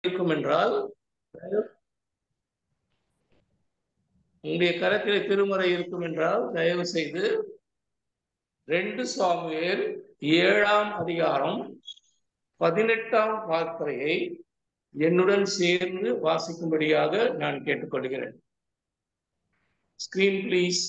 இருக்கும் என்றால் உங்களுடைய கரத்திலே திருமுறை இருக்கும் என்றால் தயவு செய்து ரெண்டு சாமுவேல் ஏழாம் அதிகாரம் பதினெட்டாம் வார்த்தையை என்னுடன் சேர்ந்து வாசிக்கும்படியாக நான் கேட்டுக்கொள்கிறேன் ஸ்கிரீன் ப்ளீஸ்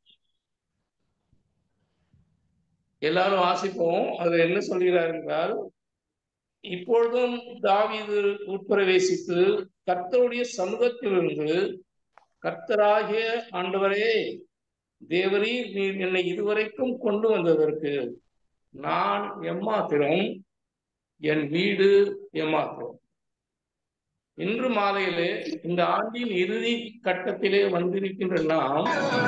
எல்லாரும் வாசிப்போம் அது என்ன சொல்கிறார் என்றால் இப்பொழுதும் தாவீது உட்பிரவேசித்து கர்த்தருடைய சமூகத்திலிருந்து கர்த்தராகிய ஆண்டவரே தேவரீர் நீர் என்னை இதுவரைக்கும் கொண்டு வந்ததற்கு நான் எம்மாத்திரம் என் வீடு எம்மாத்திரம் இன்று மாலையிலே இந்த ஆண்டின் இறுதி கட்டத்திலே வந்திருக்கின்ற நாம்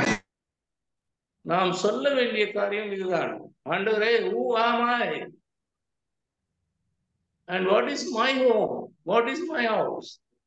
நாம் சொல்ல வேண்டிய காரியம் இதுதான் ஆண்டவரே ஊ ஆமாய் And what is my home? What is my house?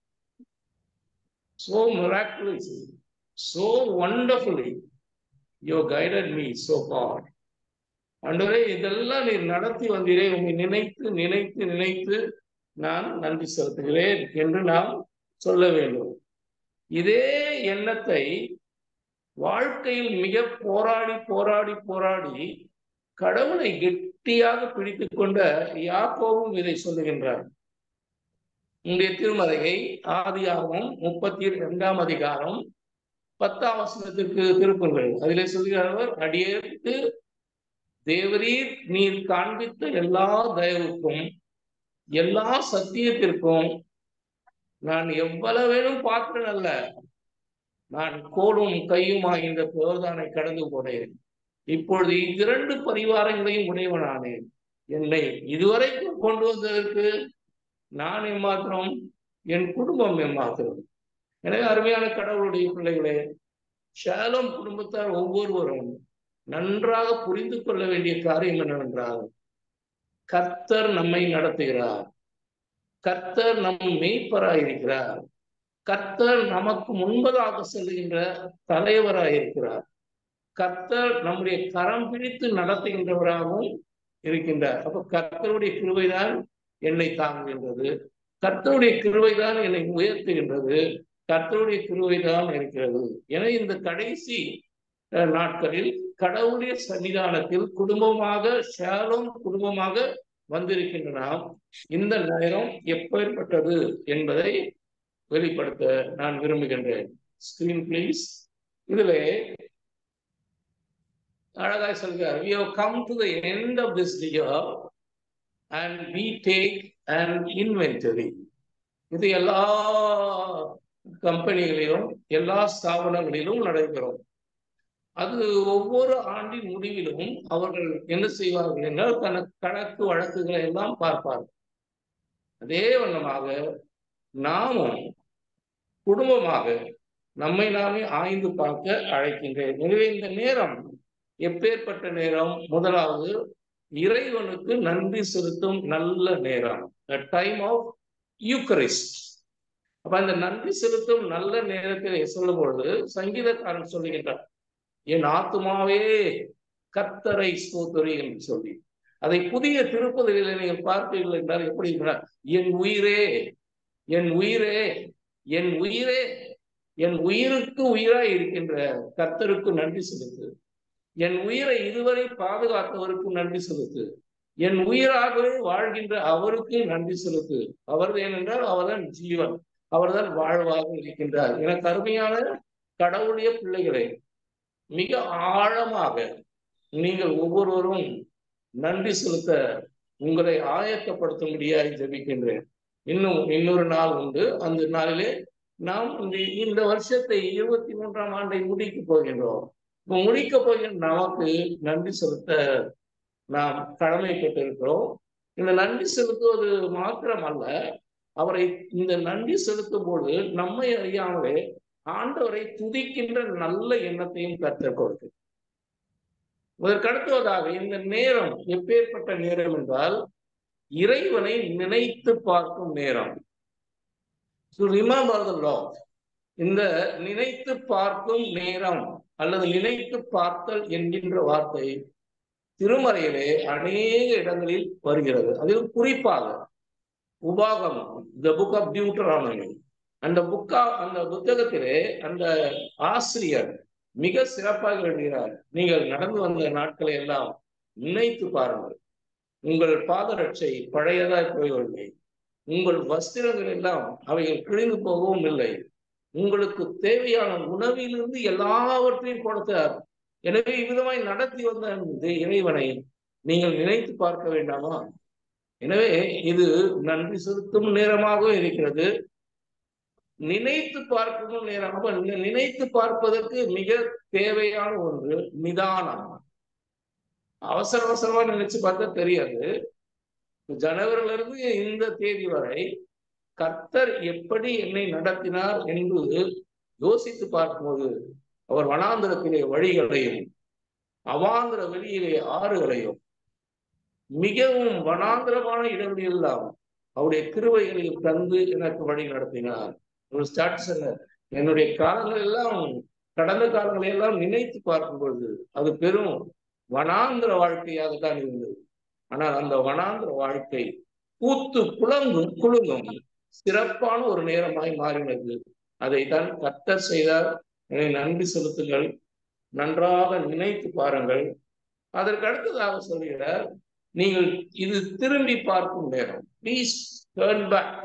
So miraculously, so wonderfully, you guided me so far. ஆண்டவரே இதெல்லாம் நீர் நடத்தி வந்தீரே உண்மை நினைத்து நினைத்து நினைத்து நான் நன்றி செலுத்துகிறேன் என்று நாம் சொல்ல வேண்டும் இதே எண்ணத்தை வாழ்க்கையில் மிக போராடி போராடி போராடி கடவுளை கெட்டியாக பிடித்துக் கொண்ட யாக்கோவும் இதை சொல்லுகின்றார் உங்களுடைய திருமறையை ஆதியாகவும் முப்பத்தி இரண்டாம் அதிகாரம் பத்தாம் வசனத்திற்கு திருப்புங்கள் அதிலே சொல்கிறார் அடியேற்கு தேவரீர் நீர் காண்பித்த எல்லா தயவுக்கும் எல்லா சத்தியத்திற்கும் நான் எவ்வளவேனும் பாத்திரன் அல்ல நான் கோலும் கையுமா இந்த பிரதானை கடந்து போனேன் இப்பொழுது இரண்டு பரிவாரங்களையும் உடையவனானேன் என்னை இதுவரைக்கும் கொண்டு வந்ததற்கு நான் எம்மாத்திரம் என் குடும்பம் எம்மாத்திரம் எனவே அருமையான கடவுளுடைய பிள்ளைகளே ஷாலம் குடும்பத்தார் ஒவ்வொருவரும் நன்றாக புரிந்து கொள்ள வேண்டிய காரியம் என்னவென்றால் கர்த்தர் நம்மை நடத்துகிறார் கர்த்தர் நம் மெய்ப்பராயிருக்கிறார் கர்த்தர் நமக்கு முன்பதாக செல்கின்ற தலைவராயிருக்கிறார் கர்த்தர் நம்முடைய கரம் பிடித்து நடத்துகின்றவராகவும் இருக்கின்றார் அப்ப கர்த்தருடைய கிருவைதான் என்னை தாங்குகின்றது கர்த்தருடைய கிருவைதான் என்னை உயர்த்துகின்றது கர்த்தருடைய கிருவைதான் இருக்கிறது என இந்த கடைசி நாட்களில் கடவுளுடைய சன்னிதானத்தில் குடும்பமாக சேலம் குடும்பமாக வந்திருக்கின்ற நாம் இந்த நேரம் எப்பேற்பட்டது என்பதை வெளிப்படுத்த நான் விரும்புகின்றேன் ஸ்கிரீன் பிளீஸ் இதிலே அழகாய் சொல்கிறார் we have come to the end of this year and we take an inventory இது எல்லா கம்பெனிகளிலும் எல்லா ஸ்தாபனங்களிலும் நடைபெறும் அது ஒவ்வொரு ஆண்டின் முடிவிலும் அவர்கள் என்ன செய்வார்கள் என்றால் கணக்கு கணக்கு வழக்குகளை எல்லாம் பார்ப்பார்கள் அதே வண்ணமாக நாமும் குடும்பமாக நம்மை நாமே ஆய்ந்து பார்க்க அழைக்கின்றேன் எனவே இந்த நேரம் எப்பேற்பட்ட நேரம் முதலாவது இறைவனுக்கு நன்றி செலுத்தும் நல்ல நேரம் டைம் ஆஃப் யூக்கரிஸ்ட் அப்ப அந்த நன்றி செலுத்தும் நல்ல நேரத்தில் சொல்லும் பொழுது சங்கீதக்காரன் சொல்லுகின்றார் என் ஆத்மாவே கத்தரை ஸ்தோத்தரி என்று சொல்லி அதை புதிய திருப்பதிகளில் நீங்கள் பார்த்தீர்கள் என்றால் எப்படி இருக்கிறார் என் உயிரே என் உயிரே என் உயிரே என் உயிருக்கு உயிராய் இருக்கின்ற கர்த்தருக்கு நன்றி செலுத்து என் உயிரை இதுவரை பாதுகாத்தவருக்கு நன்றி செலுத்து என் உயிராகவே வாழ்கின்ற அவருக்கு நன்றி செலுத்து அவர் ஏனென்றால் அவர்தான் ஜீவன் அவர்தான் வாழ்வாக இருக்கின்றார் எனக்கு அருமையான கடவுளுடைய பிள்ளைகளை மிக ஆழமாக நீங்கள் ஒவ்வொருவரும் நன்றி செலுத்த உங்களை ஆயத்தப்படுத்தும்படியாய் ஜபிக்கின்றேன் இன்னும் இன்னொரு நாள் உண்டு அந்த நாளிலே நாம் இந்த இந்த வருஷத்தை இருபத்தி மூன்றாம் ஆண்டை முடிக்க போகின்றோம் இப்போ முடிக்க போகின்ற நமக்கு நன்றி செலுத்த நாம் கடமைப்பட்டிருக்கிறோம் இந்த நன்றி செலுத்துவது மாத்திரம் அல்ல அவரை இந்த நன்றி செலுத்தும் போது நம்மை அறியாமலே ஆண்டவரை துதிக்கின்ற நல்ல எண்ணத்தையும் கற்றுக் கொடுக்கு இதற்கடுத்துவதாக இந்த நேரம் எப்பேற்பட்ட நேரம் என்றால் இறைவனை நினைத்து பார்க்கும் நேரம் டு ரிமெம்பர் த லார்ட் இந்த நினைத்து பார்க்கும் நேரம் அல்லது நினைத்து பார்த்தல் என்கின்ற வார்த்தை திருமறையிலே அநேக இடங்களில் வருகிறது அதில் குறிப்பாக உபாகமம் த புக் ஆஃப் டியூட்டரானமி அந்த புக்கா அந்த புத்தகத்திலே அந்த ஆசிரியர் மிக சிறப்பாக எழுதுகிறார் நீங்கள் நடந்து வந்த நாட்களை எல்லாம் நினைத்து பாருங்கள் உங்கள் பாதரட்சை பழையதாய் போயவில்லை உங்கள் வஸ்திரங்கள் எல்லாம் அவைகள் கிழிந்து போகவும் இல்லை உங்களுக்கு தேவையான உணவிலிருந்து எல்லாவற்றையும் கொடுத்தார் எனவே இவ்விதமாய் நடத்தி வந்த இந்த இறைவனை நீங்கள் நினைத்து பார்க்க வேண்டாமா எனவே இது நன்றி செலுத்தும் நேரமாகவும் இருக்கிறது நினைத்து பார்க்கும் நேரம் அப்ப நினைத்து பார்ப்பதற்கு மிக தேவையான ஒன்று நிதானம் அவசர அவசரமா நினைச்சு பார்த்தா தெரியாது ஜனவரில இருந்து இந்த தேதி வரை கர்த்தர் எப்படி என்னை நடத்தினார் என்று யோசித்து பார்க்கும்போது அவர் வனாந்திரத்திலே வழிகளையும் அவாந்திர வெளியிலே ஆறுகளையும் மிகவும் வனாந்திரமான இடங்களெல்லாம் அவருடைய கிருவைகளையும் தந்து எனக்கு வழி நடத்தினார் ஒரு ஸ்டார்ட் என்னுடைய காலங்கள் எல்லாம் கடந்த காலங்களை எல்லாம் நினைத்து பார்க்கும் பொழுது அது பெரும் வனாந்திர வாழ்க்கையாக தான் இருந்தது ஆனால் அந்த வனாந்திர வாழ்க்கை பூத்து குளங்கும் குலுங்கும் சிறப்பான ஒரு நேரமாய் மாறினது அதைத்தான் கத்தர் செய்தார் என்னை நன்றி செலுத்துங்கள் நன்றாக நினைத்து பாருங்கள் அதற்கு அடுத்ததாக சொல்கிறார் நீங்கள் இது திரும்பி பார்க்கும் நேரம் please turn back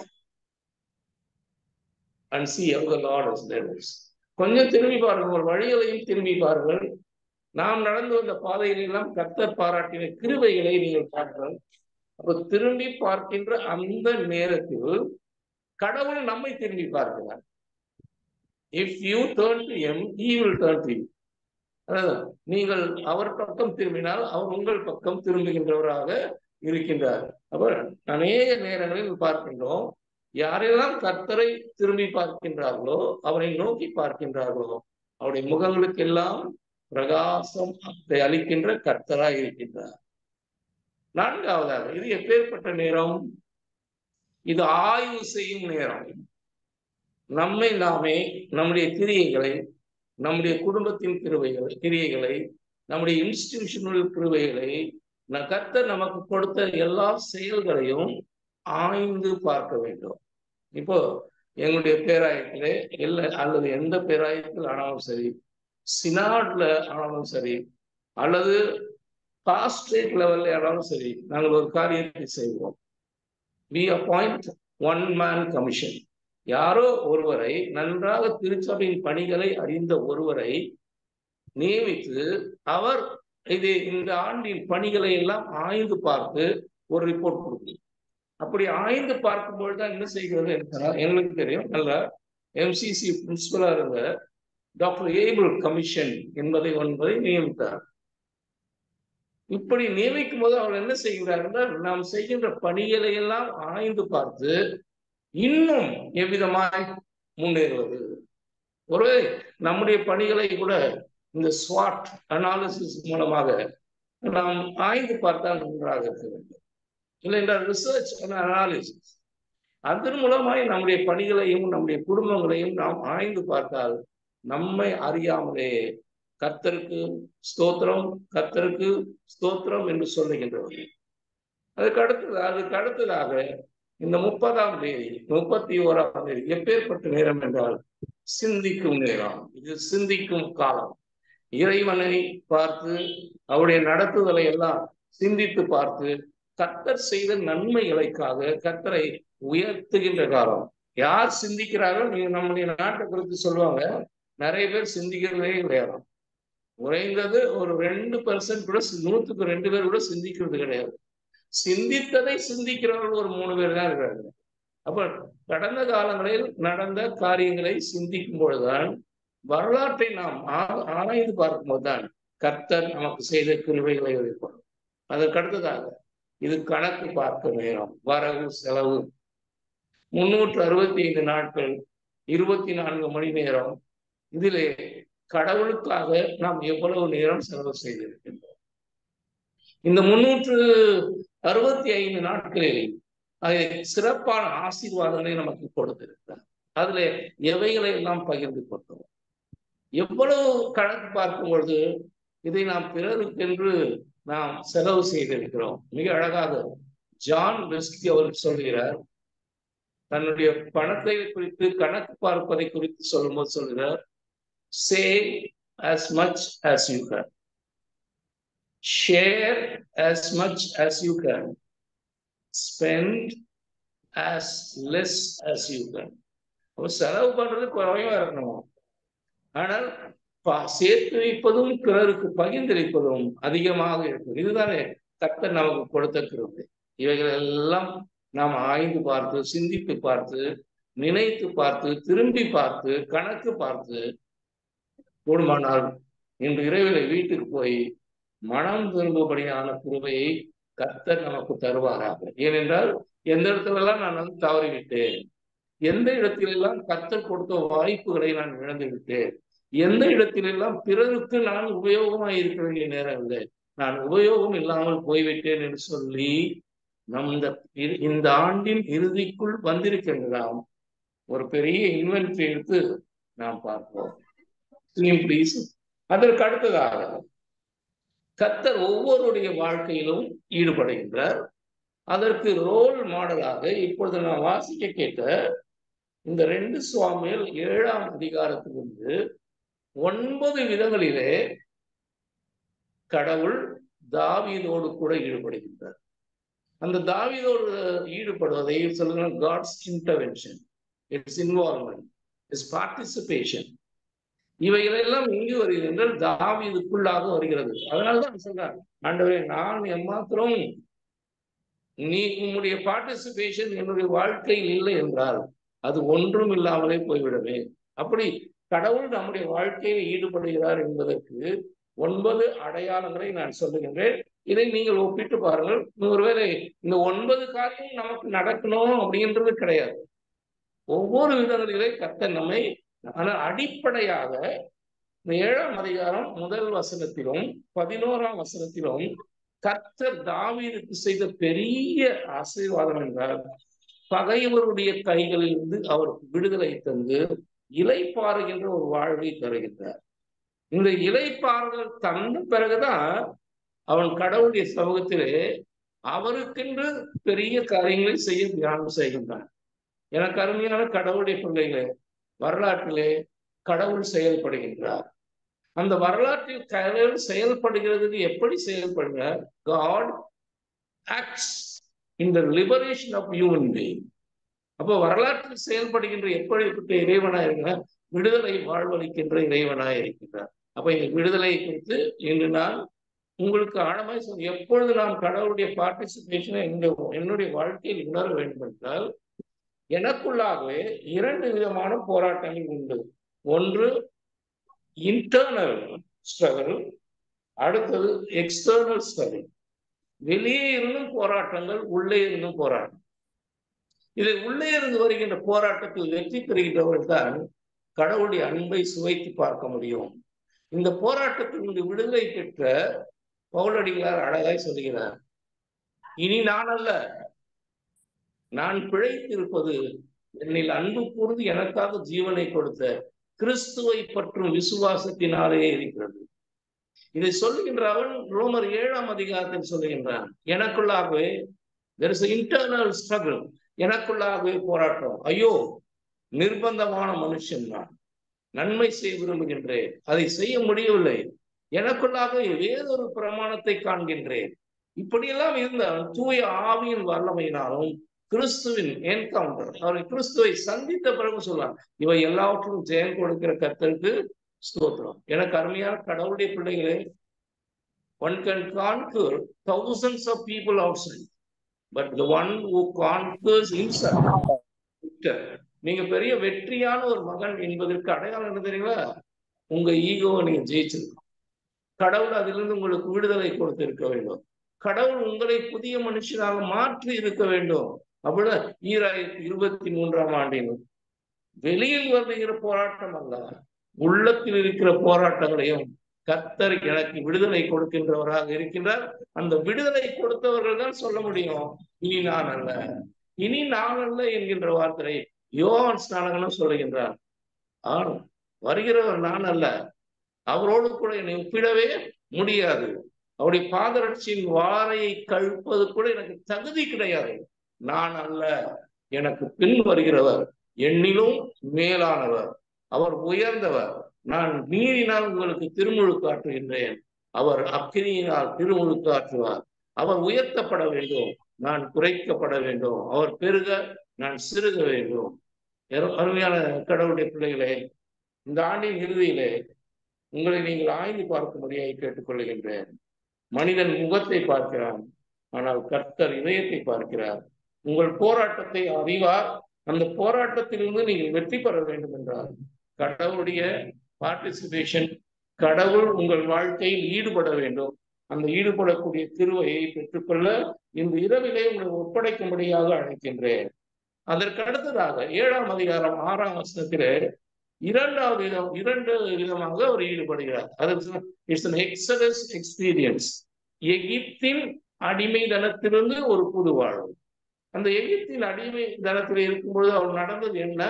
and see if Lord is there's கொஞ்சம் திரும்பி பாருங்கள் வழிகளையும் திரும்பி பாருங்கள் நாம் நடந்து வந்த பாதைகள் எல்லாம் கர்த்தர் பாராட்டின கிருபைகளை நீங்கள் பார்க்கலாம் அப்ப திரும்பி பார்க்கின்ற அந்த நேரத்தில் கடவுள் நம்மை திரும்பி பார்க்கிறார் if you turn to me will turn to you அதாவது நீங்கள் அவர் பக்கம் திரும்பினால் அவர் உங்கள் பக்கம் திரும்புகின்றவராக இருக்கின்றார் அப்ப அநேக நேரங்களில் பார்க்கின்றோம் யாரெல்லாம் கர்த்தரை திரும்பி பார்க்கின்றார்களோ அவரை நோக்கி பார்க்கின்றார்களோ அவருடைய முகங்களுக்கு எல்லாம் பிரகாசம் அதை அளிக்கின்ற கர்த்தராய் இருக்கின்றார் நான்காவதாக இது எப்பேற்பட்ட நேரம் இது ஆய்வு செய்யும் நேரம் நம்மை நாமே நம்முடைய கிரியைகளை நம்முடைய குடும்பத்தின் கிருவைகளை கிரியைகளை நம்முடைய இன்ஸ்டிடியூஷனல் கிருவைகளை கர்த்தர் நமக்கு கொடுத்த எல்லா செயல்களையும் ஆய்ந்து பார்க்க வேண்டும் இப்போ எங்களுடைய பேராயத்திலே இல்லை அல்லது எந்த பேராயத்தில் ஆனாலும் சரி சினாட்ல ஆனாலும் சரி அல்லது பாஸ்டேட் லெவல்ல ஆனாலும் சரி நாங்கள் ஒரு காரியத்தை செய்வோம் we appoint one man commission யாரோ ஒருவரை நன்றாக திருச்சபையின் பணிகளை அறிந்த ஒருவரை நியமித்து அவர் இது இந்த ஆண்டின் பணிகளை எல்லாம் ஆய்ந்து பார்த்து ஒரு ரிப்போர்ட் கொடுக்கும் அப்படி ஆய்ந்து பார்க்கும்போது தான் என்ன செய்கிறது என்றால் எங்களுக்கு தெரியும் நல்ல எம்சிசி பிரின்சிபலா இருந்த டாக்டர் ஏபிள் கமிஷன் என்பதை ஒன்பதை நியமித்தார் இப்படி நியமிக்கும் போது அவர் என்ன செய்கிறார் என்றால் நாம் செய்கின்ற பணிகளை எல்லாம் ஆய்ந்து பார்த்து இன்னும் எவ்விதமாய் முன்னேறுவது ஒரு நம்முடைய பணிகளை கூட இந்த ஸ்வாட் அனாலிசிஸ் மூலமாக நாம் ஆய்ந்து பார்த்தால் நன்றாக இருக்க வேண்டும் இல்லை என்றால் ரிசர்ச் அனாலிசிஸ் அதன் மூலமாய் நம்முடைய பணிகளையும் நம்முடைய குடும்பங்களையும் நாம் ஆய்ந்து பார்த்தால் நம்மை அறியாமலே கர்த்தருக்கு ஸ்தோத்திரம் கர்த்தருக்கு ஸ்தோத்திரம் என்று சொல்லுகின்றவர்கள் அதுக்கு அடுத்தது அதுக்கு அடுத்ததாக இந்த முப்பதாம் தேதி முப்பத்தி ஓராம் தேதி எப்பேற்பட்ட நேரம் என்றால் சிந்திக்கும் நேரம் இது சிந்திக்கும் காலம் இறைவனை பார்த்து அவருடைய நடத்துதலை எல்லாம் சிந்தித்து பார்த்து கர்த்தர் செய்த நன்மைகளுக்காக கர்த்தரை உயர்த்துகின்ற காலம் யார் சிந்திக்கிறார்கள் நீங்க நம்முடைய நாட்டை குறித்து சொல்லுவாங்க நிறைய பேர் சிந்திக்கிறதே கிடையாது குறைந்தது ஒரு ரெண்டு பர்சன்ட் கூட நூத்துக்கு ரெண்டு பேர் கூட சிந்திக்கிறது கிடையாது சிந்தித்ததை சிந்திக்கிறவர்கள் ஒரு மூணு பேர் தான் இருக்கிறாங்க அப்ப கடந்த காலங்களில் நடந்த காரியங்களை சிந்திக்கும் பொழுதுதான் வரலாற்றை நாம் ஆராய்ந்து பார்க்கும்போது தான் கர்த்தர் நமக்கு செய்த கிருவைகளை வைப்போம் அதற்கு அடுத்ததாக இது கணக்கு பார்க்க நேரம் வரவு செலவு முன்னூற்று அறுபத்தி ஐந்து நாட்கள் இருபத்தி நான்கு மணி நேரம் இதிலே கடவுளுக்காக நாம் எவ்வளவு நேரம் செலவு செய்திருக்கின்றோம் இந்த முன்னூற்று அறுபத்தி ஐந்து நாட்களில் அது சிறப்பான ஆசீர்வாதங்களை நமக்கு கொடுத்திருக்கிறார் அதுல எவைகளை எல்லாம் பகிர்ந்து கொண்டோம் எவ்வளவு கணக்கு பார்க்கும் பொழுது இதை நாம் பிறருக்கென்று நாம் செலவு செய்திருக்கிறோம் மிக அழகாக ஜான் வெஸ்கி அவர்கள் சொல்கிறார் தன்னுடைய பணத்தை குறித்து கணக்கு பார்ப்பதை குறித்து சொல்லும்போது சொல்கிறார் save as much as you can share as much as you can spend as less as you can அப்ப செலவு பண்றது குறைவா இருக்கணும் ஆனால் ப- சேர்த்து வைப்பதும் பிறருக்கு பகிர்ந்தளிப்பதும் அதிகமாக இருக்கும் இதுதானே கர்த்தர் நமக்கு கொடுத்த கிருபை இவைகள் எல்லாம் நாம் ஆய்ந்து பார்த்து சிந்தித்து பார்த்து நினைத்து பார்த்து திரும்பி பார்த்து கணக்கு பார்த்து கூடுமானால் இன்று இரவில வீட்டுக்கு போய் மனம் திரும்பும்படியான கிருபையை கர்த்தர் நமக்கு தருவாராக ஏனென்றால் எந்த இடத்துல எல்லாம் நான் வந்து தவறிவிட்டேன் எந்த இடத்திலெல்லாம் கர்த்தர் கொடுத்த வாய்ப்புகளை நான் இழந்து விட்டேன் எந்த இடத்திலெல்லாம் பிறருக்கு நான் உபயோகமாக இருக்க வேண்டிய நேரம் இல்லை நான் உபயோகம் இல்லாமல் போய்விட்டேன் என்று சொல்லி நம் இந்த இ- இந்த ஆண்டின் இறுதிக்குள் வந்திருக்கின்றதாம் ஒரு பெரிய இன்வென்ட்ரி எடுத்து நாம் பார்ப்போம் ப்ளீஸ் அதற்கு அடுத்ததாக கர்த்தர் ஒவ்வொருடைய வாழ்க்கையிலும் ஈடுபடுகின்றார் அதற்கு ரோல் மாடலாக இப்பொழுது நான் வாசிக்க கேட்ட இந்த ரெண்டு சுவாமிகள் ஏழாம் அதிகாரத்திலிருந்து ஒன்பது விதங்களிலே கடவுள் தாவீதோடு கூட ஈடுபடுகின்றார் அந்த தாவீதோடு ஈடுபடுவதை சொல்லுங்க God's intervention its involvement its participation இவைகளெல்லாம் எங்கு வருகிறது என்றால் தாவீதுக்குள்ளாக வருகிறது அதனாலதான் சொல்றார் ஆண்டவரே நான் எம்மாத்திரம் நீ உன்னுடைய பார்ட்டிசிபேஷன் என்னுடைய வாழ்க்கையில் இல்லை என்றால் அது ஒன்றும் இல்லாமலே போய்விடுமே அப்படி கடவுள் நம்முடைய வாழ்க்கையில் ஈடுபடுகிறார் என்பதற்கு ஒன்பது அடையாளங்களை நான் சொல்லுகின்றேன் இதை நீங்கள் ஒப்பிட்டு பாருங்கள் ஒருவேளை இந்த ஒன்பது காரியம் நமக்கு நடக்கணும் அப்படின்றது கிடையாது ஒவ்வொரு விதங்களிலே கர்த்தர் நம்மை ஆனால் அடிப்படையாக இந்த ஏழாம் அதிகாரம் முதல் வசனத்திலும் பதினோராம் வசனத்திலும் கர்த்தர் தாவீதுக்கு செய்த பெரிய ஆசீர்வாதம் என்றால் பகைவருடைய கைகளில் இருந்து அவர் விடுதலை தந்து இலைப்பாறுகின்ற ஒரு வாழ்வை தருகின்றார் இந்த இலைப்பாறுதல் தந்த பிறகுதான் அவன் கடவுளுடைய சமூகத்திலே அவருக்கென்று பெரிய காரியங்களை செய்ய தியானம் செய்கின்றான் எனக்கு அருமையான கடவுளுடைய பிள்ளைகளே வரலாற்றிலே கடவுள் செயல்படுகின்றார் அந்த வரலாற்றில் கடவுள் செயல்படுகிறது எப்படி செயல்படுகிறார் God acts in the liberation of human being அப்போ வரலாற்றில் செயல்படுகின்ற எப்படிப்பட்ட இறைவனாய் இருக்கிறார் விடுதலை வாழ்வளிக்கின்ற இறைவனாய் இருக்கின்றார் அப்ப இந்த விடுதலை குறித்து இன்று நான் உங்களுக்கு ஆழமாய் சொல் எப்பொழுது நாம் கடவுளுடைய பார்ட்டிசிபேஷனை என்னுடைய வாழ்க்கையில் உணர வேண்டும் என்றால் எனக்குள்ளாகவே இரண்டு விதமான போராட்டங்கள் உண்டு ஒன்று இன்டர்னல் ஸ்ட்ரகிள் அடுத்தது எக்ஸ்டர்னல் ஸ்ட்ரகிள் வெளியே இருந்தும் போராட்டங்கள் உள்ளே இருந்தும் போராட்டம் இதை உள்ளே இருந்து வருகின்ற போராட்டத்தில் வெற்றி பெறுகின்றவர்கள் தான் கடவுளுடைய அன்பை சுவைத்து பார்க்க முடியும் இந்த போராட்டத்திலிருந்து விடுதலை பெற்ற பவுலடிகளார் அழகாய் சொல்கிறார் இனி நான் அல்ல நான் பிழைத்திருப்பது என்னில் அன்பு கூர்ந்து எனக்காக ஜீவனை கொடுத்த கிறிஸ்துவை பற்றும் விசுவாசத்தினாலே இருக்கிறது இதை சொல்லுகின்ற அவன் ரோமர் ஏழாம் அதிகாரத்தில் சொல்லுகின்றான் எனக்குள்ளாகவே தெர் இஸ் இன்டர்னல் ஸ்ட்ரகிள் எனக்குள்ளாகவே போராட்டம் ஐயோ நிர்பந்தமான மனுஷன் நான் நன்மை செய்ய விரும்புகின்றேன் அதை செய்ய முடியவில்லை எனக்குள்ளாக வேறொரு பிரமாணத்தை காண்கின்றேன் இப்படியெல்லாம் இருந்தால் தூய ஆவியின் வல்லமையினாலும் கிறிஸ்துவின் என்கவுண்டர் அவரை கிறிஸ்துவை சந்தித்த பிறகு சொல்றார் இவை எல்லாவற்றும் ஜெயம் கொடுக்கிற கத்தருக்கு ஸ்தோத்திரம் எனக்கு அருமையான கடவுளுடைய பிள்ளைகளே one can conquer thousands of people outside but the one who conquers himself நீங்க பெரிய வெற்றியான ஒரு மகன் என்பதற்கு அடையாளம் என்ன தெரியுங்களா உங்க ஈகோவை நீங்க ஜெயிச்சிருக்கணும் கடவுள் அதிலிருந்து உங்களுக்கு விடுதலை கொடுத்து இருக்க வேண்டும் கடவுள் உங்களை புதிய மனுஷனாக மாற்றி இருக்க வேண்டும் அப்படிதான் ஈராயிரத்தி இருபத்தி மூன்றாம் ஆண்டில் வெளியில் வருகிற போராட்டம் அல்ல உள்ளத்தில் இருக்கிற போராட்டங்களையும் கர்த்தர் எனக்கு விடுதலை கொடுக்கின்றவராக இருக்கின்றார் அந்த விடுதலை கொடுத்தவர்கள் தான் சொல்ல முடியும் இனி நான் அல்ல இனி நான் அல்ல என்கின்ற வார்த்தை யோவான் ஸ்நானகனும் சொல்லுகின்றார் ஆம் வருகிறவர் நான் அல்ல அவரோடு கூட என்னை ஒப்பிடவே முடியாது அவருடைய பாதரட்சியின் வாரையை கழுப்பது கூட எனக்கு தகுதி கிடையாது நான் அல்ல எனக்கு பின் வருகிறவர் என்னிலும் மேலானவர் அவர் உயர்ந்தவர் நான் நீரினால் உங்களுக்கு திருமுழுக்கு ஆற்றுகின்றேன் அவர் அக்கினியினால் திருமுழுக்கு ஆற்றுவார் அவர் உயர்த்தப்பட வேண்டும் நான் குறைக்கப்பட வேண்டும் அவர் பெருக நான் சிறுக வேண்டும் அருமையான கடவுளுடைய பிள்ளைகளே இந்த ஆண்டின் இறுதியிலே உங்களை நீங்கள் ஆய்ந்து பார்க்கும்படியாக கேட்டுக்கொள்கின்றேன் மனிதன் முகத்தை பார்க்கிறான் ஆனால் கர்த்தர் இதயத்தை பார்க்கிறார் உங்கள் போராட்டத்தை அறிவார் அந்த போராட்டத்திலிருந்து நீங்கள் வெற்றி பெற வேண்டும் என்றார் கடவுளுடைய பார்ட்டிசிபேஷன் கடவுள் உங்கள் வாழ்க்கையில் ஈடுபட வேண்டும் அந்த ஈடுபடக்கூடிய திருவையை பெற்றுக்கொள்ள இந்த இரவிலே உங்களை ஒப்படைக்கும்படியாக அழைக்கின்றேன் அதற்கு அடுத்ததாக ஏழாம் அதிகாரம் ஆறாம் வசனத்திலே இரண்டாவது விதம் இரண்டு விதமாக அவர் ஈடுபடுகிறார் அது இட்ஸ் அன் எக்ஸலஸ் எக்ஸ்பீரியன்ஸ் எகிப்தின் அடிமை தனத்திலிருந்து ஒரு புது வாழ்வு அந்த எகிப்தின் அடிமை தனத்தில் இருக்கும்பொழுது அவர் நடந்தது என்ன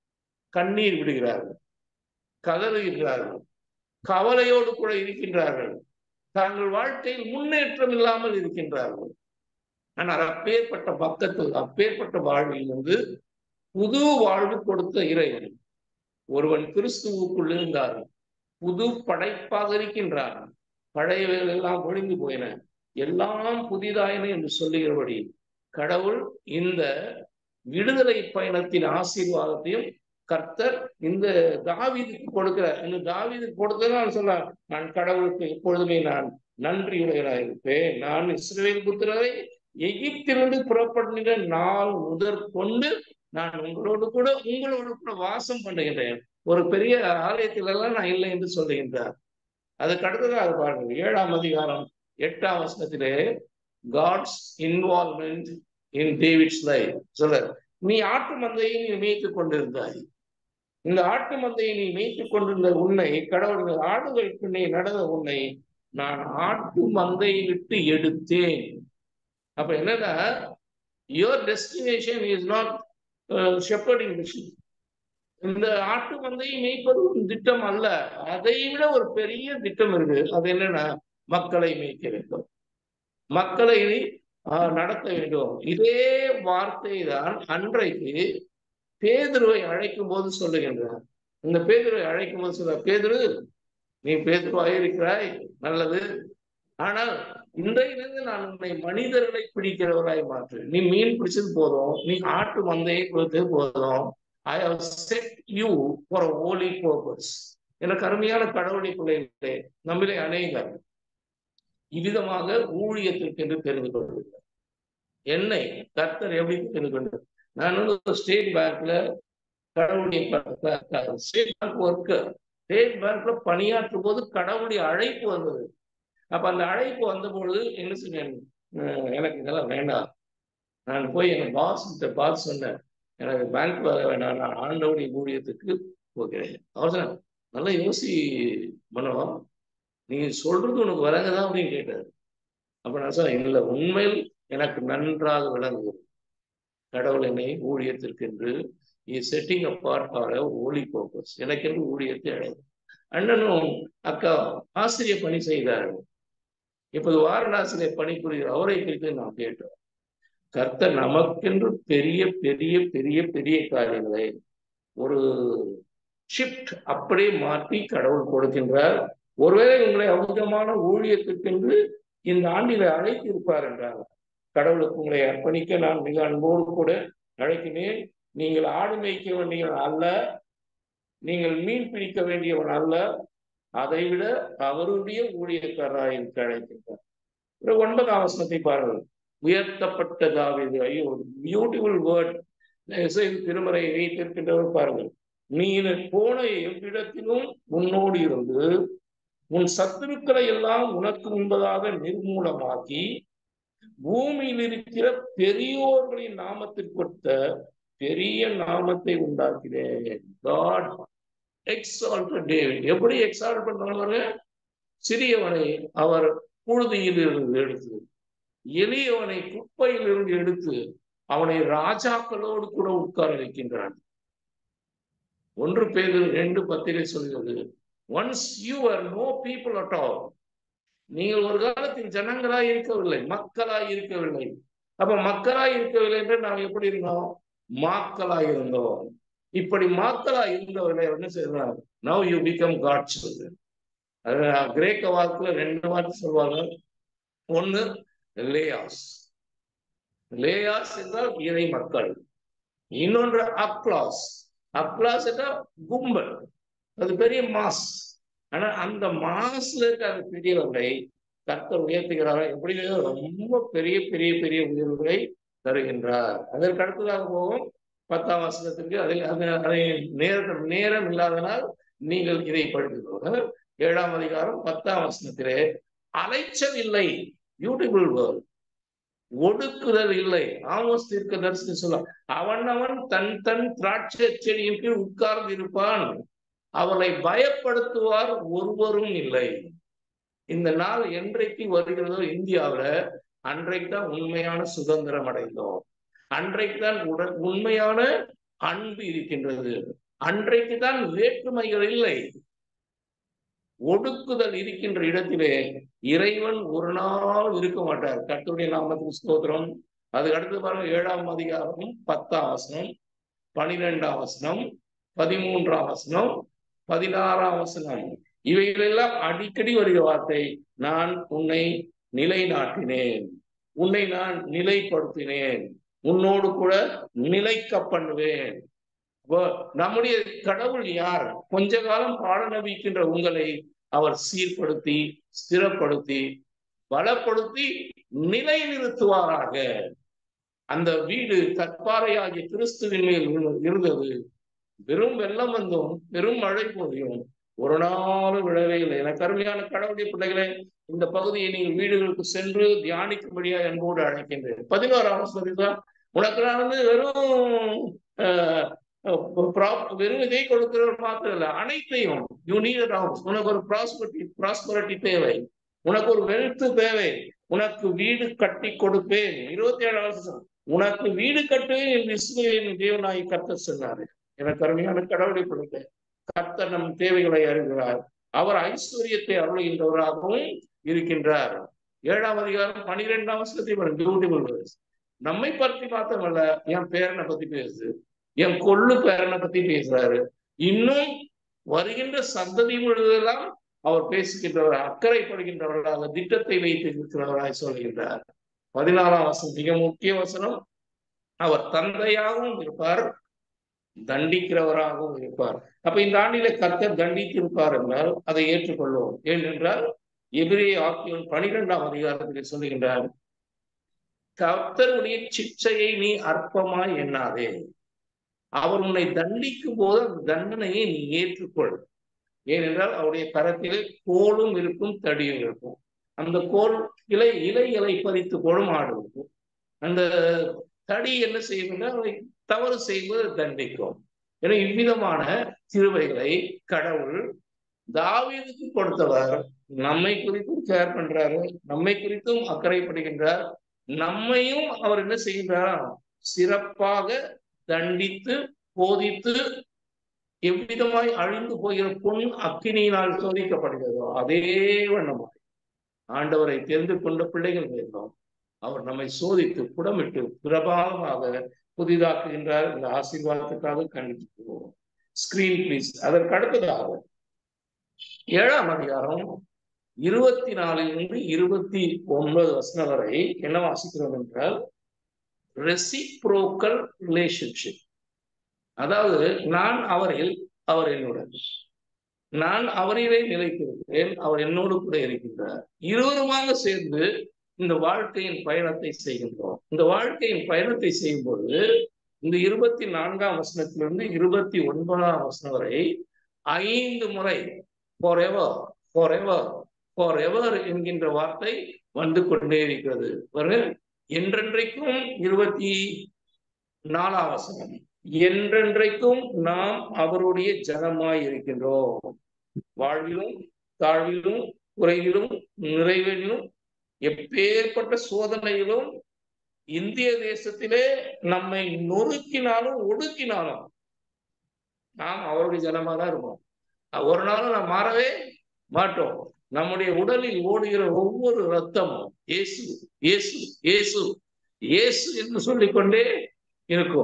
கண்ணீர் விடுகிறார்கள் கதறுகிறார்கள் கவலையோடு கூட இருக்கின்றார்கள் தங்கள் வாழ்க்கையில் முன்னேற்றம் இல்லாமல் இருக்கின்றார்கள் ஆனால் அப்பேற்பட்ட பக்கத்தில் அப்பேற்பட்ட வாழ்வில் இருந்து புது வாழ்வு கொடுத்த இறைவன் ஒருவன் கிறிஸ்துவுக்குள் இருந்தார் புது படைப்பாக இருக்கின்றான் பழையவைகள் எல்லாம் ஒழிந்து போயின எல்லாம் புதிதாயின என்று சொல்லுகிறபடி கடவுள் இந்த விடுதலை பயணத்தின் ஆசீர்வாதத்தையும் கர்த்தர் இந்த தாவீதுக்கு கொடுக்கிறார் இந்த தாவீதுக்கு கொடுத்ததான் சொல்ல நான் கடவுளுக்கு எப்பொழுதுமே நான் நன்றியுடையராக இருப்பேன் நான் இஸ்ரேல் புத்திரரை எகிப்திலிருந்து புறப்படுகிற நாள் முதற்கொண்டு நான் உங்களோடு கூட உங்களோடு கூட வாசம் பண்ணுகின்றேன் ஒரு பெரிய ஆலயத்திலெல்லாம் நான் இல்லை என்று சொல்லுகின்றார் அதுக்கு அடுத்ததாக பாருங்கள் ஏழாம் அதிகாரம் எட்டாம் வசனத்திலே God's involvement in David's life சொல்ல நீ ஆட்டு மந்தையை நீ மேய்த்துக் கொண்டிருந்தாய் இந்த ஆட்டு மந்தையை நீ மேய்த்துக் கொண்டிருந்த உன்னை கடவுள் ஆடுகள் பின்னே நடந்த உன்னை நான் ஆட்டு மந்தையை விட்டு எடுத்தேன் அப்ப என்னன்னா your destination is not shepherding mission இந்த ஆட்டு மந்தையை மேய்ப்பது ஒரு திட்டம் அல்ல அதை விட ஒரு பெரிய திட்டம் இருக்கு அது என்னன்னா மக்களை மேய்க்க வேண்டும் மக்களை நடத்த வேண்டும் இதே வார்த்தை தான் அன்றைக்கு பேதுருவை அழைக்கும் போது சொல்லுகின்றார் இந்த பேதுருவை அழைக்கும் போது சொல்ற பேதுரு நீ பேதுருவாக இருக்கிறாய் நல்லது ஆனால் இன்றையிலிருந்து நான் உன்னை மனிதர்களை பிடிக்கிறவராய் மாற்று நீ மீன் பிடிச்சது போதும் நீ ஆட்டு மந்தையை கொடுத்தது போதும் I have set you for holy purpose எனக்கு அருமையான கடவுளை பிள்ளைகளே நம்மளே அநேகர் இவ்விதமாக ஊழியத்திற்கு என்று தெரிந்து கொண்டிருக்கிறார் என்னை கர்த்தர் எப்படி தெரிந்து கொண்டார் நான் வந்து ஸ்டேட் பேங்க்ல கடவுளுடைய ஸ்டேட் பேங்க் ஒர்க்கர் ஸ்டேட் பேங்க்ல பணியாற்றும் போது கடவுளுடைய அழைப்பு வந்தது அப்ப அந்த அழைப்பு வந்த பொழுது என்ன சொன்னேன் எனக்கு இதெல்லாம் வேண்டாம் நான் போய் என் பாஸ் கிட்ட பார்த்து சொன்னேன் எனக்கு பேங்க் வர வேண்டாம் நான் ஆண்டவுடைய ஊழியத்துக்கு போகிறேன் அவர் சொன்ன நல்லா யோசி பண்ணுவோம் நீங்க சொல்றது உனக்கு வரங்கதான் அப்படின்னு கேட்டாரு அப்ப நான் சொன்னேன் இல்லை உண்மையில் எனக்கு நன்றாக விளங்குது கடவுள் என்னை ஊழியத்திற்கு என்று setting apart for holy purpose எனக்கென்று ஊழியத்தை அடையும் அண்ணனும் அக்கா ஆசிரியர் பணி செய்தார்கள் இப்போது வாரணாசிரியர் பணிபுரிகிற அவரை குறித்து நாம் கேட்டோம் கர்த்தர் நமக்கென்று பெரிய பெரிய பெரிய பெரிய காரியங்களை ஒரு ஷிஃப்ட் அப்படியே மாற்றி கடவுள் கொடுக்கின்றார் ஒருவேளை உங்களை அவசரமான ஊழியத்துக்கென்று இந்த ஆண்டில அழைத்து இருப்பார் என்றார் கடவுளுக்கு உங்களை அர்ப்பணிக்க நான் மிக அன்போடு கூட அழைக்கினேன் நீங்கள் ஆடு மேய்க்க வேண்டியவன் அல்ல நீங்கள் மீன் பிடிக்க வேண்டியவன் அல்ல அதை விட அவருடைய ஊழியக்காரராக எனக்கு அழைக்கின்றார் ஒன்பதாம் வசனத்தை பாருங்கள் உயர்த்தப்பட்ட தாவிது ஐயோ பியூட்டிஃபுல் வேர்ட் திருமறை வைத்திருக்கின்றவர் பாருங்கள் நீ போன எவ்விடத்திலும் முன்னோடி இருந்து உன் சத்துருக்களை எல்லாம் உனக்கு முன்பதாக நிர்மூலமாக்கி பூமியில் இருக்கிற பெரியோர்களின் நாமத்திற்கொத்த பெரிய நாமத்தை உண்டாக்கிறேன் காட் எக்ஸால்ட் டேவிட் எப்படி எக்ஸால்ட் பண்றவர் சிறியவனை அவர் புழுதியில் இருந்து எடுத்து எளியவனை குப்பையில் இருந்து எடுத்து அவனை ராஜாக்களோடு கூட உட்கார வைக்கின்றான் ஒன்று பேர் ரெண்டு பத்திரை சொல்கிறது once you are no people at all நீங்கள் ஒரு காலத்தில் ஜனங்களாய் இருக்கவில்லை மக்களாய் இருக்கவில்லை அப்ப மக்களாய் இருக்கவில்லை என்று நாம் எப்படி இருந்தோம் மாக்களா இருந்தோம் இப்படி மாக்களா இருந்தவர்களை என்ன செய்யறாங்க now you become God children அது கிரேக்க வாக்குல ரெண்டு வார்த்தை சொல்லுவாங்க ஒண்ணு லேயாஸ் லேயாஸ் என்றால் இறை மக்கள் இன்னொன்று அக்லாஸ் அக்லாஸ் என்றால் கும்பல் அது பெரிய மாஸ் ஆனா அந்த மாஸ்ல இருக்க அந்த பெரியவர்களை கர்த்தர் உயர்த்துகிறாரா எப்படி ரொம்ப பெரிய பெரிய பெரிய உயர்வுகளை தருகின்றார் அதற்கு அடுத்ததாக போகும் பத்தாம் வசனத்திற்கு அதில் அது அதை நேரம் நேரம் இல்லாதனால் நீங்கள் இதை படித்துக்கோங்க ஏழாம் அதிகாரம் பத்தாம் வசனத்திலே அலைச்சல் இல்லை பியூட்டிஃபுல் வேர்ல்ட் ஒடுக்குதல் இல்லை ஆமோஸ் தீர்க்க தரிசனம் சொல்ல அவன் அவன் தன் தன் திராட்சை செடியின் கீழ் உட்கார்ந்து இருப்பான் அவரை பயப்படுத்துவார் ஒருவரும் இல்லை இந்த நாள் என்றைக்கு வருகிறதோ இந்தியாவில அன்றைக்கு தான் உண்மையான சுதந்திரம் அடைந்தோம் அன்றைக்கு தான் உட- உண்மையான அன்பு இருக்கின்றது அன்றைக்கு தான் வேற்றுமைகள் இல்லை ஒடுக்குதல் இருக்கின்ற இடத்திலே இறைவன் ஒரு நாள் இருக்க மாட்டார் கர்த்தருடைய நாமத்துக்கு ஸ்தோத்திரம் அதுக்கு அடுத்து பாருங்க ஏழாம் அதிகாரம் பத்தாம் வசனம் பனிரெண்டாம் வசனம் பதிமூன்றாம் வசனம் பதினாறாம் வசனம் இவைகளெல்லாம் அடிக்கடி வருகிற வார்த்தை நான் உன்னை நிலைநாட்டினேன் உன்னை நான் நிலைப்படுத்தினேன் உன்னோடு கூட நிலைக்க பண்ணுவேன் அப்போ நம்முடைய கடவுள் யார் கொஞ்ச காலம் பாடநபிக்கின்ற உங்களை அவர் சீர்படுத்தி ஸ்திரப்படுத்தி பலப்படுத்தி நிலைநிறுத்துவாராக அந்த வீடு கற்பாறையாகிய கிறிஸ்துவின் மேல் இரு- இருந்தது வெறும் வெள்ளம் வந்தும் பெரும் மழை பொழியும் ஒரு நாளும் விழவே இல்லை எனக்கு அருமையான கடவுளுடைய பிள்ளைகளே இந்த பகுதியை நீங்கள் வீடுகளுக்கு சென்று தியானிக்கும்படியா என்போடு அழைக்கின்றேன் பதினோராம் வசனத்தில் உனக்கு நான் வந்து வெறும் ஆஹ், prop- வெறும் இதை கொடுக்கிறவர் மாத்திரம் இல்ல அனைத்தையும் யூ நீட் உனக்கு ஒரு ப்ராஸ்பரிட்டி ப்ராஸ்பரிட்டி தேவை உனக்கு ஒரு வெல்த் தேவை உனக்கு வீடு கட்டி கொடுப்பேன் இருபத்தி ஏழாம் வருஷம் உனக்கு வீடு கட்டுவேன் என்று இஸ்ரேலின் தேவனாய் கர்த்தர் சொன்னாரு எனக்கு அருமையான கடவுளை பிடிக்க கர்த்தர் நம் தேவைகளை அறிகிறார் அவர் ஐஸ்வர்யத்தை அருளுகின்றவராகவும் இருக்கின்றார் ஏழாம் அதிகாரம் பனிரெண்டாம் வருஷத்தை பியூட்டிஃபுல் நம்மை பற்றி மாத்திரமல்ல என் பேரனை பத்தி பேசுது என் கொள்ளு பேரனை பத்தி பேசுறாரு இன்னும் வருகின்ற சந்ததி முழுவதெல்லாம் அவர் பேசுகின்றவர் அக்கறைப்படுகின்றவர்களாக திட்டத்தை வைத்து இருக்கிறவராய் சொல்கின்றார் பதினாறாம் வசனம் மிக முக்கிய வசனம் அவர் தந்தையாகவும் இருப்பார் தண்டிக்கிறவராகவும் இருப்பார் அப்ப இந்த ஆண்டிலே கர்த்தர் தண்டித்திருப்பார் என்றால் அதை ஏற்றுக்கொள்வோம் ஏனென்றால் எபிரே ஆக்கியோன் பனிரெண்டாம் அதிகாரத்தில் சொல்லுகின்றார் கர்த்தருடைய சிக்ஷையை நீ அற்பமாய் எண்ணாதே அவர் உன்னை தண்டிக்கும் போது அந்த தண்டனையை நீ ஏற்றுக்கொள் ஏனென்றால் அவருடைய கரத்திலே கோலும் இருக்கும் தடியும் இருக்கும் அந்த கோல் இலை இலை இலை பறித்து கோலும் ஆடு இருக்கும் அந்த தடி என்ன செய்யும் என்றால் அதை தவறு செய்வது தண்டிக்கும் என இவ்விதமான கிருபைகளை கடவுள் தாவீதுக்கு கொடுத்தவர் நம்மை குறித்தும் கேர் பண்றாரு நம்மை குறித்தும் அக்கறைப்படுகின்றார் நம்மையும் அவர் என்ன செய்கின்றார் சிறப்பாக தண்டித்து போதித்து எவ்விதமாய் அழிந்து போகிற பொன் அக்கினியினால் சோதிக்கப்படுகிறதோ அதே வண்ணமாய் ஆண்டவரை தெரிந்து கொண்ட பிள்ளைகள் இருந்தோம் அவர் நம்மை சோதித்து புடமிட்டு பிரபாகமாக புதிதாக்குகின்றார் இந்த ஆசீர்வாதத்துக்காக கண்டித்து போவோம் ஸ்கிரீன் பிளீஸ் அதற்கு அடுத்ததாக ஏழாம் அதிகாரம் இருபத்தி நாலிலிருந்து இருபத்தி ஒன்பது வசனம் வரை என்ன வாசிக்கிறோம் என்றால் ரெசிப்ரோக்கல் ரிலேஷன்ஷிப் அதாவது நான் அவரில் அவர் என்னுடன் நான் அவரிலே நிலைத்திருக்கிறேன் அவர் என்னோடு கூட இருக்கின்றார் இருவருமாக சேர்ந்து இந்த வாழ்க்கையின் பயணத்தை செய்கின்றோம் இந்த வாழ்க்கையின் பயணத்தை செய்யும்போது இந்த இருபத்தி நான்காம் வசனத்திலிருந்து இருபத்தி ஒன்பதாம் வசனம் வரை ஐந்து முறை for ever for ever for ever என்கின்ற வார்த்தை வந்து கொண்டே இருக்கிறது பாருங்க என்றென்றைக்கும் இருபத்தி நாலாம் வசனம் என்றென்றைக்கும் நாம் அவருடைய ஜனமாய் இருக்கின்றோம் வாழ்விலும் தாழ்விலும் குறைவிலும் நிறைவிலும் எப்பேற்பட்ட சோதனையிலும் இந்திய தேசத்திலே நம்மை நொறுக்கினாலும் ஒடுக்கினாலும் நாம் அவருடைய ஜனமா தான் இருப்போம் ஒரு நாளும் நாம் மாறவே மாட்டோம் நம்முடைய உடலில் ஓடுகிற ஒவ்வொரு ரத்தமும் இயேசு இயேசு இயேசு இயேசு என்று சொல்லிக்கொண்டே இருக்கும்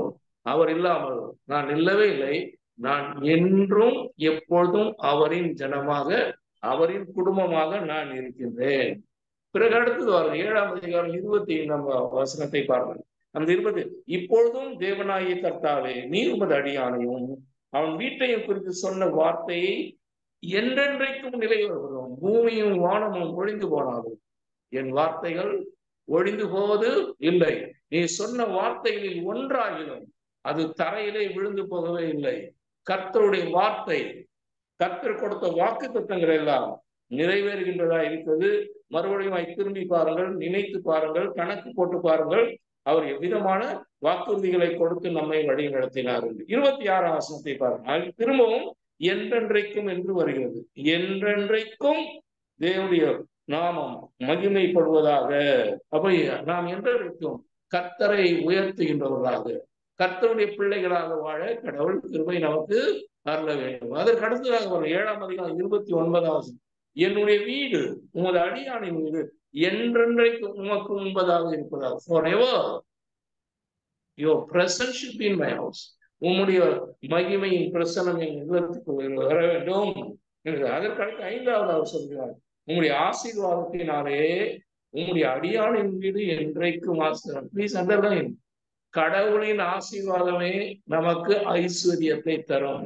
அவர் இல்லாமல் நான் இல்லவே இல்லை நான் என்றும் எப்பொழுதும் அவரின் ஜனமாக அவரின் குடும்பமாக நான் இருக்கின்றேன் பிறகு அடுத்தது வரும் ஏழாம் அதிகாரம் இருபத்தி நம்ம வசனத்தை பாருங்கள் அந்த இருபது இப்பொழுதும் தேவனாகிய கர்த்தாவே நீ உமது அடியானையும் அவன் வீட்டையும் குறித்து சொன்ன வார்த்தையை என்றென்றைக்கும் நிலை வருகிறோம் பூமியும் வானமும் ஒழிந்து போனாலும் என் வார்த்தைகள் ஒழிந்து போவது இல்லை நீ சொன்ன வார்த்தைகளில் ஒன்றாகிலும் அது தரையிலே விழுந்து போகவே இல்லை கர்த்தருடைய வார்த்தை கர்த்தர் கொடுத்த வாக்கு திட்டங்கள் எல்லாம் நிறைவேறுகின்றதா இருக்கிறது மறுபடியும் திரும்பி பாருங்கள் நினைத்து பாருங்கள் கணக்கு போட்டு பாருங்கள் அவர் எவ்விதமான வாக்குறுதிகளை கொடுத்து நம்மை வழி நடத்தினார் இருபத்தி ஆறாம் வசனத்தை பாருங்கள் திரும்பவும் என்றென்றைக்கும் என்று வருகிறது என்றென்றைக்கும் தேவனுடைய நாமம் மகிமைப்படுவதாக அப்ப நாம் என்றென்றைக்கும் கர்த்தரை உயர்த்துகின்றவர்களாக கர்த்தருடைய பிள்ளைகளாக வாழ கடவுள் கிருபை நமக்கு அருள வேண்டும் அதற்கு அடுத்ததாக வரும் ஏழாம் அதிகாரம் இருபத்தி ஒன்பதாவது என்னுடைய வீடு உமது அடியானின் வீடு என்றென்றைக்கு உமக்கு முன்பதாக இருப்பதாக for ever your present ship in my house உம்முடைய மகிமையின் பிரசனம் என் இல்லத்துக்கு வர வேண்டும் என்று அதற்கு அடுத்து ஐந்தாவது அவர் சொல்கிறார் உம்முடைய ஆசீர்வாதத்தினாலே உம்முடைய அடியானின் வீடு என்றைக்கும் ஆசிரம் ப்ளீஸ் அண்டர்லைன் கடவுளின் ஆசீர்வாதமே நமக்கு ஐஸ்வர்யத்தை தரும்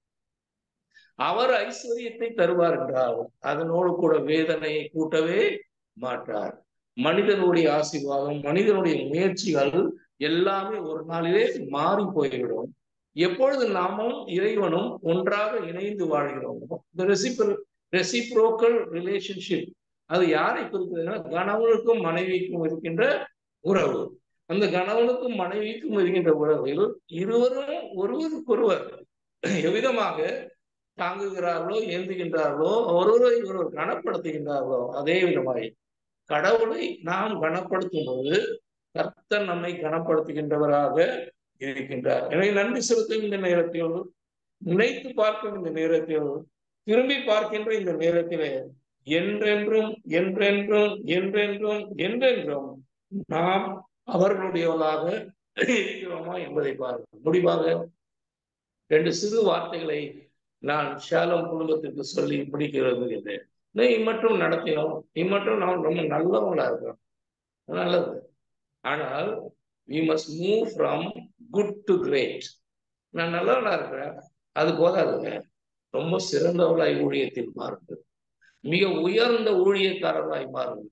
அவர் ஐஸ்வர்யத்தை தருவார் என்றால் அதனோடு கூட வேதனையை கூட்டவே மாட்டார் மனிதனுடைய ஆசீர்வாதம் மனிதனுடைய முயற்சிகள் எல்லாமே ஒரு நாளிலே மாறி போய்விடும் எப்பொழுது நாமும் இறைவனும் ஒன்றாக இணைந்து வாழ்கிறோமோ இந்த ரெசிபர் ரெசிப்ரோக்கல் ரிலேஷன்ஷிப் அது யாரை குறிக்கிறதுனா கணவனுக்கும் மனைவிக்கும் இருக்கின்ற உறவு அந்த கணவனுக்கும் மனைவிக்கும் இருக்கின்ற உறவில் இருவரும் ஒருவருக்கொருவர் எவ்விதமாக தாங்குகிறார்களோ ஏந்துகின்றார்களோ ஒருவரை ஒருவர் கனப்படுத்துகின்றார்களோ அதே விதமாய் கடவுளை நாம் கனப்படுத்தும் போது கர்த்தன் நம்மை கனப்படுத்துகின்றவராக இருக்கின்றார் எனவே நன்றி செலுத்தும் இந்த நேரத்தில் நினைத்து பார்க்கும் இந்த நேரத்தில் திரும்பி பார்க்கின்ற இந்த நேரத்திலே என்றென்றும் என்றென்றும் என்றென்றும் என்றென்றும் நாம் அவர்களுடையவர்களாக இருக்கிறோமா என்பதை பாருங்கள் முடிவாக ரெண்டு சிறு வார்த்தைகளை நான் ஷாலம் குடும்பத்திற்கு சொல்லி முடிக்க விரும்புகின்றேன் இம்மட்டும் நடத்தினோம் இம்மட்டும் நாம் ரொம்ப நல்லவங்களா இருக்கிறோம் நல்லது ஆனால் we must move from good to great நான் நல்லவனா இருக்கிறேன் அது போதாதுங்க ரொம்ப சிறந்தவர்களாய் ஊழியத்தில் மாறுங்கள் மிக உயர்ந்த ஊழியக்காரர்களாய் மாறுங்கள்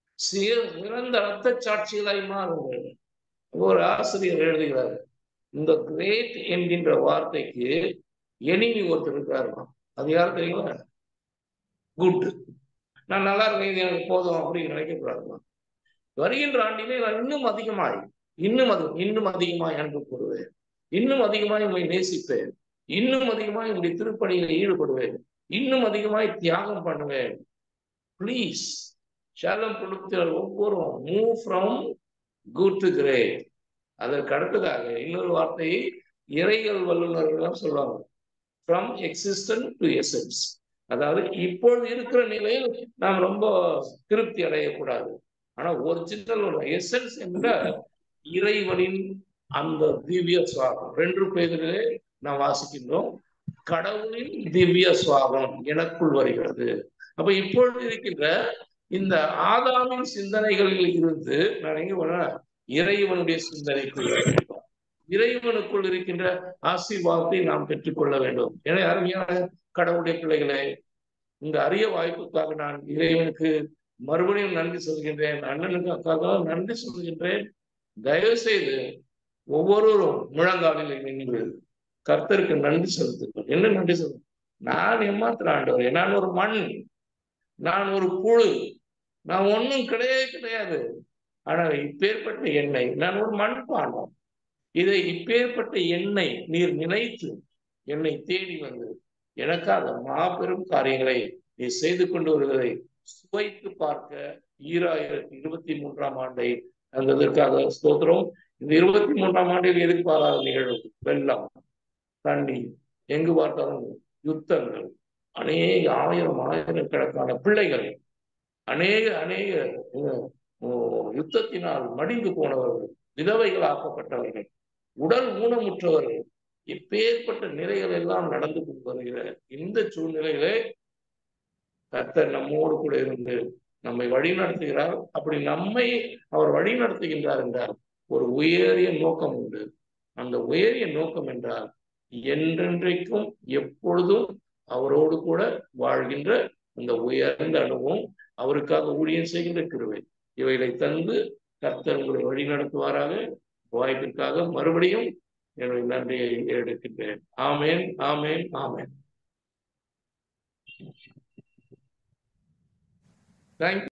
சிறந்த ரத்த சாட்சிகளாய் மாறுங்கள் ஒரு ஆசிரியர் எழுதுகிறார் இந்த கிரேட் என்கின்ற வார்த்தைக்கு எனிமி ஒருத்தர் இருக்காருமா அது யார் தெரியுமா குட் நான் நல்லா இருக்கேன் இது எனக்கு போதும் அப்படின்னு நினைக்கக்கூடாதுமா வருகின்ற ஆண்டிலே நான் இன்னும் அதிகமாய் இன்னும் அது இன்னும் அதிகமாய் அன்பு கூறுவேன் இன்னும் அதிகமாய் உங்களை நேசிப்பேன் இன்னும் அதிகமாய் உங்களுடைய திருப்பணியில் ஈடுபடுவேன் இன்னும் அதிகமாய் தியாகம் பண்ணுவேன் பிளீஸ் சேலம் கொடுத்த ஒவ்வொரு move from good to great அதற்கு அடுத்ததாக இன்னொரு வார்த்தையை இறைகள் வல்லுநர்கள் சொல்லுவாங்க ஃப்ரம் எக்ஸிஸ்டன்ட் டு எசன்ஸ் அதாவது இப்பொழுது இருக்கிற நிலையில் நாம் ரொம்ப திருப்தி அடையக்கூடாது ஆனா ஒரிஜினல் எசன்ஸ் என்ற இறைவனின் அந்த திவ்ய சுவாகம் ரெண்டு பேரிலே நாம் வாசிக்கின்றோம் கடவுளின் திவ்ய சுவாகம் எனக்குள் வருகிறது அப்ப இப்பொழுது இருக்கின்ற இந்த ஆதாமின் சிந்தனைகளில் இருந்து நான் எங்க போன இறைவனுடைய சிந்தனைக்குள் இறைவனுக்குள் இருக்கின்ற ஆசீர்வாதத்தை நாம் பெற்றுக்கொள்ள வேண்டும் என அருமையான கடவுளுடைய பிள்ளைகளே இந்த அரிய வாய்ப்புக்காக நான் இறைவனுக்கு மறுபடியும் நன்றி சொல்கின்றேன் அண்ணனுக்கு அக்காக நன்றி சொல்கின்றேன் தயவு செய்து ஒவ்வொருவரும் முழங்காலில் நின்று கர்த்தருக்கு நன்றி செலுத்துங்கள் என்ன நன்றி சொல்லு நான் ஏமாத்திர ஆண்டவர் நான் ஒரு மண் நான் ஒரு புழு நான் ஒன்றும் கிடையவே கிடையாது ஆனால் இப்பேற்பட்ட எண்ணெய் நான் ஒரு மண்பாண்டம் இதை இப்பேற்பட்ட எண்ணெய் நீர் நினைத்து என்னை தேடி வந்து எனக்காக மாபெரும் காரியங்களை நீ செய்து கொண்டு வருவதை சுவைத்து பார்க்க ஈராயிரத்தி இருபத்தி மூன்றாம் ஆண்டை அந்த இதற்காக ஸ்தோத்திரம் இந்த இருபத்தி மூன்றாம் ஆண்டில் எதிர்பாராத நிகழ்வு வெள்ளம் தண்ணீர் எங்கு பார்த்தாலும் யுத்தங்கள் அநேக ஆயிரம் ஆயிரக்கணக்கான பிள்ளைகள் அநேக அநேக யுத்தத்தினால் மடிந்து போனவர்கள் விதவைகள் ஆக்கப்பட்டவர்கள் உடல் ஊனமுற்றவர்கள் இப்பேற்பட்ட நிலைகள் எல்லாம் நடந்து கொண்டு வருகிற இந்த சூழ்நிலையிலே கர்த்தர் நம்மோடு கூட இருந்து நம்மை வழி நடத்துகிறார் அப்படி நம்மை அவர் வழி நடத்துகின்றார் என்றால் ஒரு உயரிய நோக்கம் உண்டு அந்த உயரிய நோக்கம் என்றால் என்றென்றைக்கும் எப்பொழுதும் அவரோடு கூட வாழ்கின்ற அந்த உயர்ந்த அனுபவம் அவருக்காக ஊழியம் செய்கின்ற கிருவை இவைகளை தந்து கர்த்தர் உங்களை வழி நடத்துவாராக வாய்ப்பிற்காக மறுபடியும் என்னுடைய நன்றியை எடுக்கின்றேன் ஆமேன் ஆமேன் ஆமேன் தேங்க்யூ